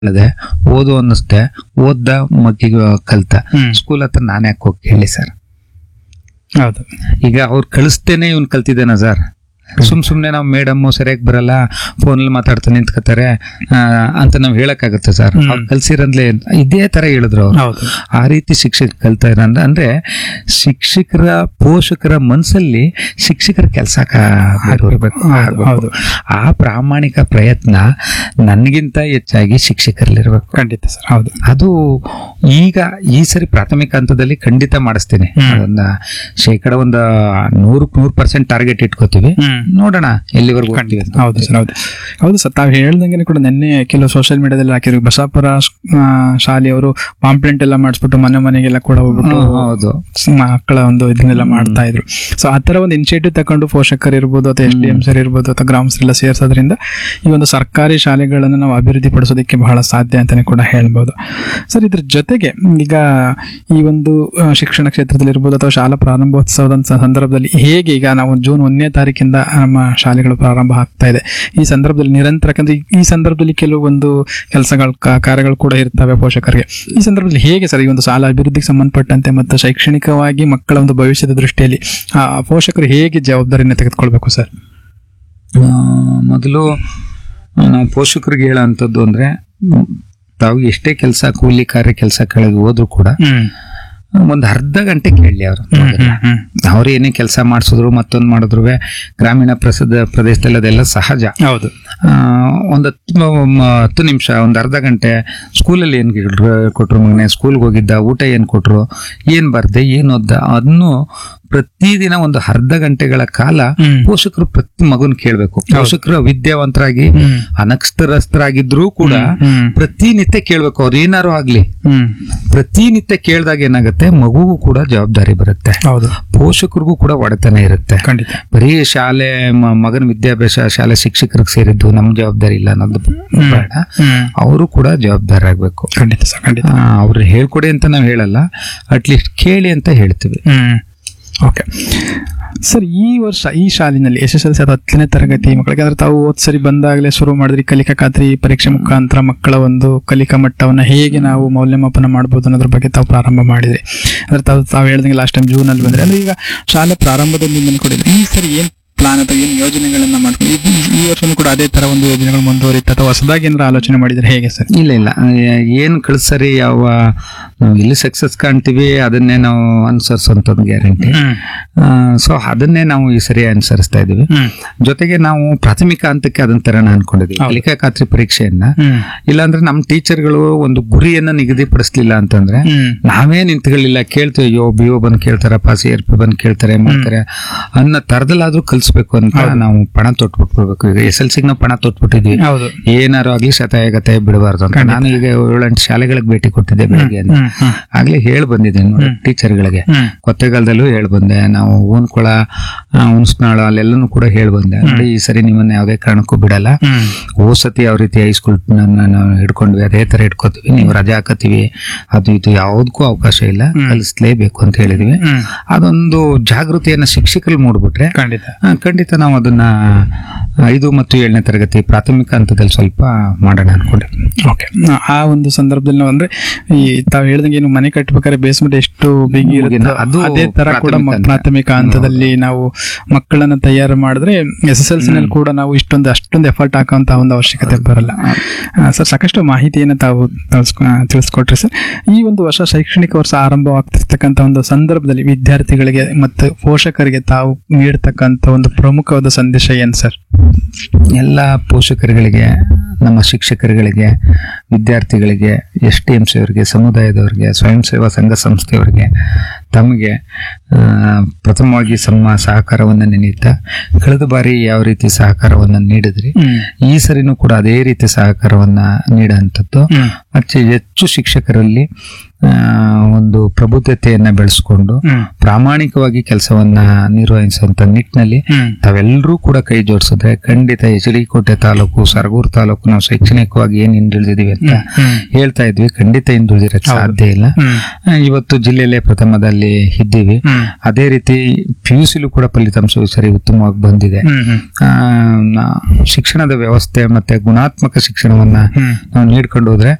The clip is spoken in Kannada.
ಹೇಳಿದೆ ಓದು ಅನ್ನಿಸ್ದೆ ಓದ್ದ ಮಗ್ಗಿಗೆ ಕಲ್ತ ಹ್ಮ್. ಸ್ಕೂಲ್ ಹತ್ರ ನಾನು ಯಾಕೆ ಹೋಗಿ ಹೇಳಿ ಸರ್ ಹೌದು ಈಗ ಅವ್ರು ಕಳಿಸ್ತೇನೆ ಇವ್ನು ಕಲ್ತಿದ್ದೇನ ಸರ್ ಸುಮ್ ಸುಮ್ನೆ ನಾವು ಮೇಡಮ್ ಸರಿಯಾಗಿ ಬರಲ್ಲ ಫೋನಲ್ಲಿ ಮಾತಾಡ್ತಾ ನಿಂತ್ಕೋತಾರೆ ಆ, ಅಂತ ನಾವು ಹೇಳಕ್ಕಾಗುತ್ತೆ ಸರ್ ಹ್ಮ್. ಅವ್ರು ಕಲ್ಸಿರಂದ್ಲೆ ಇದೇ ತರ ಹೇಳಿದ್ರು ಅವ್ರು ಹೌದು ಆ ರೀತಿ ಶಿಕ್ಷಕ ಕಲ್ತಾ ಇರಂದ್ರೆ ಅಂದ್ರೆ ಶಿಕ್ಷಕರ ಪೋಷಕರ ಮನಸ್ಸಲ್ಲಿ ಶಿಕ್ಷಕರ ಕೆಲಸ ಇರಬೇಕು ಹೌದು, ಹೌದು. ಆ ಪ್ರಾಮಾಣಿಕ ಪ್ರಯತ್ನ ನನಗಿಂತ ಹೆಚ್ಚಾಗಿ ಶಿಕ್ಷಕರಲ್ಲಿರ್ಬೇಕು ಖಂಡಿತ ಸರ್ ಹೌದು ಅದು ಈಗ ಈ ಸರಿ ಪ್ರಾಥಮಿಕ ಹಂತದಲ್ಲಿ ಖಂಡಿತ ಮಾಡಿಸ್ತೀನಿ ಹ್ಮ್. ಅದನ್ನ ಶೇಕಡ ಒಂದು ನೂರಕ್ಕೆ ನೂರು ಪರ್ಸೆಂಟ್ ಟಾರ್ಗೆಟ್ ಇಟ್ಕೋತೀವಿ ಹ್ಮ್ ನೋಡೋಣ ಎಲ್ಲಿವರೆಗೂ ಹೋಗ್ತೀವಿ ಖಂಡಿತ ಅಂತ. ಹೌದು ಸರ್ ಹೌದು ಹೌದು ಸರ್ ತಾವು ಹೇಳ್ದಂಗೆ ಕೂಡ ನಿನ್ನೆ ಕೆಲವು ಸೋಷಿಯಲ್ ಮೀಡಿಯಾದಲ್ಲಿ ಹಾಕಿದ್ರು ಬಸಾಪುರ ಆ, ಶಾಲೆಯವರು ಪಾಂಪ್ಲೆಂಟ್ ಎಲ್ಲ ಮಾಡಿಸ್ಬಿಟ್ಟು ಮನೆ ಮನೆಗೆಲ್ಲ ಕೂಡ ಹೋಗ್ಬಿಟ್ಟು ಹ್ಮ್, ಹೌದು ಸ- ಮಕ್ಕಳ ಒಂದು ಇದನ್ನೆಲ್ಲ ಮಾಡ್ತಾ ಇದ್ರು ಸೊ ಆ ತರ ಒಂದು ಇನಿಷಿಯೇಟಿವ್ ತಗೊಂಡು ಪೋಷಕರು ಇರ್ಬೋದು ಅಥವಾ ಎಸ್ ಡಿ ಎಂ ಸರ್ ಇರ್ಬೋದು ಅಥವಾ ಗ್ರಾಮಸ್ಥರೆಲ್ಲ ಸೇರಿಸೋದ್ರಿಂದ ಈ ಒಂದು ಸರ್ಕಾರಿ ಶಾಲೆಗಳನ್ನು ನಾವು ಅಭಿವೃದ್ಧಿ ಪಡಿಸೋದಕ್ಕೆ ಬಹಳ ಸಾಧ್ಯ ಅಂತಾನೆ ಕೂಡ ಹೇಳ್ಬೋದು ಸರ್ ಇದ್ರ ಜೊತೆಗೆ ಈಗ ಈ ಒಂದು ಆ, ಶಿಕ್ಷಣ ಕ್ಷೇತ್ರದಲ್ಲಿ ಇರ್ಬೋದು ಅಥವಾ ಶಾಲಾ ಪ್ರಾರಂಭೋತ್ಸವದ ಸ- ಸಂದರ್ಭದಲ್ಲಿ ಹೇಗೆ ಈಗ ನಾವು ಜೂನ್ ಒಂದನೇ ತಾರೀಕಿಂದ ನಮ್ಮ ಶಾಲೆಗಳು ಪ್ರಾರಂಭ ಆಗ್ತಾ ಇದೆ ಈ ಸಂದರ್ಭದಲ್ಲಿ ನಿರಂತರ ಯಾಕಂದ್ರೆ ಈ- ಈ ಸಂದರ್ಭದಲ್ಲಿ ಕೆಲವೊಂದು ಕೆಲಸಗಳು ಕಾರ್ಯಗಳು ಕೂಡ ಇರ್ತವೆ ಪೋಷಕರಿಗೆ ಈ ಸಂದರ್ಭದಲ್ಲಿ ಹೇಗೆ ಸರ್ ಈ ಒಂದು ಶಾಲಾ ಅಭಿವೃದ್ಧಿಗೆ ಸಂಬಂಧಪಟ್ಟಂತೆ ಮತ್ತು ಶೈಕ್ಷಣಿಕವಾಗಿ ಮಕ್ಕಳ ಒಂದು ಭವಿಷ್ಯದ ದೃಷ್ಟಿಯಲ್ಲಿ ಆ ಪೋಷಕರು ಹೇಗೆ ಜವಾಬ್ದಾರಿಯನ್ನು ತೆಗೆದುಕೊಳ್ಬೇಕು ಸರ್ ಆ, ಮೊದಲು ನಾವು ಪೋಷಕರಿಗೆ ಹೇಳೋ ಅಂಥದ್ದು ಅಂದ್ರೆ ಮ್, ತಾವು ಎಷ್ಟೇ ಕೆಲಸ ಕೂಲಿ ಕಾರ್ಯ ಕೆಲಸ ಕೆಳಗೆ ಹೋದ್ರು ಕೂಡ ಒಂದು ಅರ್ಧ ಗಂಟೆ ಕೇಳಲಿ ಅವರು ಅವ್ರು ಏನೇ ಕೆಲಸ ಮಾಡಿಸಿದ್ರು ಮತ್ತೊಂದು ಮಾಡಿದ್ರು ಗ್ರಾಮೀಣ ಪ್ರಸಿದ್ಧ ಪ್ರದೇಶದಲ್ಲಿ ಅದೆಲ್ಲ ಸಹಜ ಹೌದು ಆ, ಒಂದು ಹತ್ತು ಮ- ಮ- ಹತ್ತು ನಿಮಿಷ ಒಂದು ಅರ್ಧ ಗಂಟೆ ಸ್ಕೂಲಲ್ಲಿ ಏನು ಕೊಟ್ರು ಮಗನೆ ಸ್ಕೂಲ್ಗೆ ಹೋಗಿದ್ದ ಊಟ ಏನು ಕೊಟ್ರು ಏನು ಬರ್ದೆ ಏನು ಓದ್ದ ಅದನ್ನು ಪ್ರತಿದಿನ ಒಂದು ಅರ್ಧ ಗಂಟೆಗಳ ಕಾಲ ಹ್ಮ್. ಪೋಷಕರು ಪ್ರತಿ ಮಗುನ್ ಕೇಳಬೇಕು ಪೋಷಕರು ವಿದ್ಯಾವಂತರಾಗಿ ಹ್ಮ್. ಅನಕ್ಷರಸ್ಥರಾಗಿದ್ರೂ ಕೂಡ ಹ್ಮ್. ಪ್ರತಿನಿತ್ಯ ಕೇಳ್ಬೇಕು ಅವ್ರು ಏನಾರು ಆಗ್ಲಿ ಹ್ಮ್ ಪ್ರತಿನಿತ್ಯ ಕೇಳಿದಾಗ ಏನಾಗುತ್ತೆ ಮಗುಗೂ ಕೂಡ ಜವಾಬ್ದಾರಿ ಬರುತ್ತೆ ಹೌದು ಪೋಷಕರಿಗೂ ಕೂಡ ಒಡೆತನ ಇರುತ್ತೆ ಖಂಡಿತ ಬರೀ ಶಾಲೆ ಮ- ಮಗನ ವಿದ್ಯಾಭ್ಯಾಸ ಶಾಲೆ ಶಿಕ್ಷಕರಿಗೆ ಸೇರಿದ್ದು ನಮ್ ಜವಾಬ್ದಾರಿ ಇಲ್ಲ ಅನ್ನೋದು ಬೇಡ ಹ್ಮ್ ಅವರು ಕೂಡ ಜವಾಬ್ದಾರಿ ಆಗ್ಬೇಕು ಖಂಡಿತ ಸರ್ ಖಂಡಿತ ಅವ್ರು ಹೇಳ್ಕೊಡಿ ಅಂತ ನಾವು ಹೇಳಲ್ಲ ಅಟ್ಲೀಸ್ಟ್ ಕೇಳಿ ಅಂತ ಹೇಳ್ತೀವಿ ಹ್ಮ್ ಓಕೆ ಸರ್ ಈ ವರ್ಷ ಈ ಶಾಲಿನಲ್ಲಿ ಎಸ್ ಎಸ್ ಎಲ್ ಸಿ ಅಥವಾ ಹತ್ತನೇ ತರಗತಿ ಮಕ್ಕಳಿಗೆ ಅಂದ್ರೆ ತಾವು ಹೋದ್ ಸರಿ ಬಂದಾಗಲೇ ಶುರು ಮಾಡಿದ್ರಿ ಕಲಿಕಾ ಖಾತ್ರಿ ಪರೀಕ್ಷೆ ಮುಖಾಂತರ ಮಕ್ಕಳ ಒಂದು ಕಲಿಕಾ ಮಟ್ಟವನ್ನು ಹೇಗೆ ನಾವು ಮೌಲ್ಯಮಾಪನ ಮಾಡ್ಬೋದು ಅನ್ನೋದ್ರ ಬಗ್ಗೆ ತಾವು ಪ್ರಾರಂಭ ಮಾಡಿದ್ರಿ ಅಂದ್ರೆ ತಾವು ತಾವು ಹೇಳ್ದಂಗೆ ಲಾಸ್ಟ್ ಟೈಮ್ ಜೂನ್ ಅಲ್ಲಿ ಬಂದ್ರೆ ಅಂದ್ರೆ ಈಗ ಶಾಲೆ ಪ್ರಾರಂಭದಲ್ಲಿ ಅನ್ಕೊಂಡಿದ್ರಿ ಈ ಸರಿ ಏನ್ ಪ್ಲಾನ್ ಅಥವಾ ಏನು ಯೋಜನೆಗಳನ್ನ ಮಾಡ್ಕೊಂಡು ಈ- ಈ- ಈ ವರ್ಷನೂ ಕೂಡ ಅದೇ ತರ ಒಂದು ಯೋಜನೆಗಳು ಮುಂದುವರಿತ ಅಥವಾ ಹೊಸದಾಗಿ ಏನಾದ್ರು ಆಲೋಚನೆ ಮಾಡಿದ್ರೆ ಹೇಗೆ ಸರ್ ಇಲ್ಲ ಇಲ್ಲ ಏ- ಏನ್ ಕಳ್ಸರಿ ಯಾವ ನಾವು ಎಲ್ಲಿ ಸಕ್ಸಸ್ ಕಾಣ್ತೀವಿ ಅದನ್ನೇ ನಾವು ಅನುಸರಿಸುವಂಥದ್ದು ಗ್ಯಾರಂಟಿ ಸೊ ಅದನ್ನೇ ನಾವು ಈ ಸರಿ ಅನುಸರಿಸ್ತಾ ಇದೀವಿ ಹ್ಮ್ ಜೊತೆಗೆ ನಾವು ಪ್ರಾಥಮಿಕ ಹಂತಕ್ಕೆ ಅದನ್ನ ತರೋಣ ಅನ್ಕೊಂಡಿದ್ವಿ ಕಲಿಕಾ ಖಾತ್ರಿ ಪರೀಕ್ಷೆಯನ್ನ ಹ್ಮ್ ಇಲ್ಲಾಂದ್ರೆ ನಮ್ಮ ಟೀಚರ್ಗಳು ಒಂದು ಗುರಿಯನ್ನ ನಿಗದಿಪಡಿಸ್ಲಿಲ್ಲ ಅಂತಂದ್ರೆ ಹ್ಮ್ ನಾವೇ ನಿಂತ್ಕೊಳ್ಳಿಲ್ಲ ಕೇಳ್ತೀವಿ ಅಯ್ಯೋ ಬಿ ಒ ಬಂದು ಕೇಳ್ತಾರಪ್ಪ ಸಿ ಆರ್ ಪಿ ಬಂದು ಕೇಳ್ತಾರೆ ಮಾಡ್ತಾರೆ ಅನ್ನೋ ತರದಲ್ಲಾದ್ರೂ ಕಲಿಸ್ಬೇಕು ಅಂತ ನಾವು ಪಣ ತೊಟ್ಬಿಟ್ಬಿಡ್ಬೇಕು ಈಗ ಎಸ್ ಎಲ್ ಸಿಗೆ ನಾವು ಪಣ ತೊಟ್ಬಿಟ್ಟಿದ್ವಿ ಹೌದು ಏನಾರು ಆಗ್ಲಿ ಶತಾಯ ಗತಾಯ ಬಿಡಬಾರ್ದು ಅಂತ ನಾನು ಈಗ ಏಳೆಂಟು ಶಾಲೆಗಳಿಗೆ ಭೇಟಿ ಕೊಟ್ಟಿದ್ದೆ ಬೆಳಗ್ಗೆ ಅಂತ ಹ್ಮ್ ಹ್ಮ್ ಆಗ್ಲೇ ಹೇಳ್ ಬಂದಿದ್ದೀನಿ ನೋಡಿ ಟೀಚರ್ಗಳಿಗೆ ಹ್ಮ್ ಕೊತ್ತೆಗಾಲದಲ್ಲೂ ಹೇಳ್ ಬಂದೆ ನಾವು ಊನ್ಕೊಳ ಹುಣಸ್ನಾಳ ಅಲ್ಲೆಲ್ಲನೂ ಕೂಡ ಹೇಳ್ ಬಂದೆ ನೋಡಿ ಈ ಸರಿ ನಿಮ್ಮನ್ನ ಯಾವುದೇ ಕಾರಣಕ್ಕೂ ಬಿಡಲ್ಲ ಹ್ಮ್ ಹೋದ್ ಸತಿ ಯಾವ ರೀತಿ ಹೈಸ್ಕೂಲ್ ನಾವು ಹಿಡ್ಕೊಂಡ್ವಿ ಅದೇ ತರ ಹಿಡ್ಕೋತೀವಿ ನೀವು ರಜಾ ಹಾಕತ್ತೀವಿ ಅದು ಇದು ಯಾವುದಕ್ಕೂ ಅವಕಾಶ ಇಲ್ಲ ಕಲಿಸ್ಲೇಬೇಕು ಅಂತ ಹೇಳಿದ್ವಿ ಹ್ಮ್ ಅದೊಂದು ಜಾಗೃತಿಯನ್ನ ಶಿಕ್ಷಕರು ಮೂಡ್ಬಿಟ್ರೆ ಖಂಡಿತ ಆ, ಖಂಡಿತ ನಾವು ಅದನ್ನ ಐದು ಮತ್ತು ಏಳನೇ ತರಗತಿ ಪ್ರಾಥಮಿಕ ಹಂತದಲ್ಲಿ ಸ್ವಲ್ಪ ಮಾಡೋಣ ಅನ್ಕೊಂಡೆ ಓಕೆ ಆ ಒಂದು ಸಂದರ್ಭದಲ್ಲಿ ನಾವು ಅಂದ್ರೆ ಈ ತಾವ್ ಹೇಳ್ದಂಗೆ ಏನು ಮನೆ ಕಟ್ಬೇಕಾದ್ರೆ ಬೇಸ್ಮೆಂಟ್ ಎಷ್ಟು ಬಿಗಿ ಇರುತ್ತೋ ಅದು ಅದೇ ತರ ಕೂಡ ಮ- ಪ್ರಾಥಮಿಕ ಹಂತ. ಪ್ರಾಥಮಿಕ ಹಂತದಲ್ಲಿ ನಾವು ಮಕ್ಕಳನ್ನ ತಯಾರು ಮಾಡಿದ್ರೆ ಎಸ್ ಎಸ್ ಎಲ್ ಸಿ ನಲ್ಲಿ ಕೂಡ ನಾವು ಇಷ್ಟೊಂದು ಅಷ್ಟೊಂದು ಎಫರ್ಟ್ ಹಾಕುವಂತ ಒಂದು ಅವಶ್ಯಕತೆ ಬರಲ್ಲ ಸರ್ ಸಾಕಷ್ಟು ಮಾಹಿತಿಯನ್ನು ತಾವು ತಳ್ಸ್ಕೊ- ಆ, ತಿಳಿಸ್ಕೊಟ್ರಿ ಸರ್ ಈ ಒಂದು ವರ್ಷ ಶೈಕ್ಷಣಿಕ ವರ್ಷ ಆರಂಭವಾಗ್ತಿರ್ತಕ್ಕಂಥ ಒಂದು ಸಂದರ್ಭದಲ್ಲಿ ವಿದ್ಯಾರ್ಥಿಗಳಿಗೆ ಮತ್ತು ಪೋಷಕರಿಗೆ ತಾವು ನೀಡ್ತಕ್ಕಂಥ ಒಂದು ಪ್ರಮುಖವಾದ ಸಂದೇಶ ಏನ್ ಸರ್ ಎಲ್ಲ ಪೋಷಕರುಗಳಿಗೆ ನಮ್ಮ ಶಿಕ್ಷಕರುಗಳಿಗೆ ವಿದ್ಯಾರ್ಥಿಗಳಿಗೆ ಎಸ್ ಟಿ ಎಂ ಸಿ ಅವರಿಗೆ ಸಮುದಾಯದವರಿಗೆ ಸ್ವಯಂ ಸೇವಾ ಸಂಘ ಸಂಸ್ಥೆಯವರಿಗೆ ತಮಗೆ ಆ, ಪ್ರಥಮವಾಗಿ ಸಮ ಸಹಕಾರವನ್ನು ನೀಡುತ್ತಾ ಕಳೆದ ಬಾರಿ ಯಾವ ರೀತಿ ಸಹಕಾರವನ್ನು ನೀಡಿದ್ರಿ ಈ ಸರಿನೂ ಕೂಡ ಅದೇ ರೀತಿ ಸಹಕಾರವನ್ನ ನೀಡುವಂಥದ್ದು ಹ್ಮ್. ಅಚ್ಚ ಹೆಚ್ಚು ಶಿಕ್ಷಕರಲ್ಲಿ ಆ, ಒಂದು ಪ್ರಬುದ್ಧತೆಯನ್ನ ಬೆಳೆಸ್ಕೊಂಡು ಹ್ಮ್ ಪ್ರಾಮಾಣಿಕವಾಗಿ ಕೆಲಸವನ್ನ ನಿರ್ವಹಿಸುವಂತ ನಿಟ್ಟಿನಲ್ಲಿ ಹ್ಮ್ ತಾವೆಲ್ಲರೂ ಕೂಡ ಕೈ ಜೋಡಿಸಿದ್ರೆ ಖಂಡಿತ ಎಚ್ ಡಿ ಕೋಟೆ ತಾಲೂಕು ಸರಗೂರು ತಾಲೂಕು ನಾವು ಶೈಕ್ಷಣಿಕವಾಗಿ ಏನ್ ಹಿಂದುಳಿದಿದೀವಿ ಅಂತ ಹ್ಮ್ ಹೇಳ್ತಾ ಇದ್ವಿ ಖಂಡಿತ ಹಿಂದುಳಿದಿರಕ್ ಸಾಧ್ಯ ಇಲ್ಲ ಹ್ಮ್ ಆ, ಇವತ್ತು ಜಿಲ್ಲೆಯಲ್ಲೇ ಪ್ರಥಮದಲ್ಲಿ ಇದ್ದೀವಿ ಹ್ಮ್ ಅದೇ ರೀತಿ ಪಿ ಯು ಸಿಲೂ ಕೂಡ ಫಲಿತಾಂಶವು ಸರಿ ಉತ್ತಮವಾಗಿ ಬಂದಿದೆ ಹ್ಮ್ ಹ್ಮ್ ಆ, ನಾ- ಶಿಕ್ಷಣದ ವ್ಯವಸ್ಥೆ ಮತ್ತೆ ಗುಣಾತ್ಮಕ ಶಿಕ್ಷಣವನ್ನ ಹ್ಮ್ ನಾವು ನೀಡ್ಕೊಂಡು ಹೋದ್ರೆ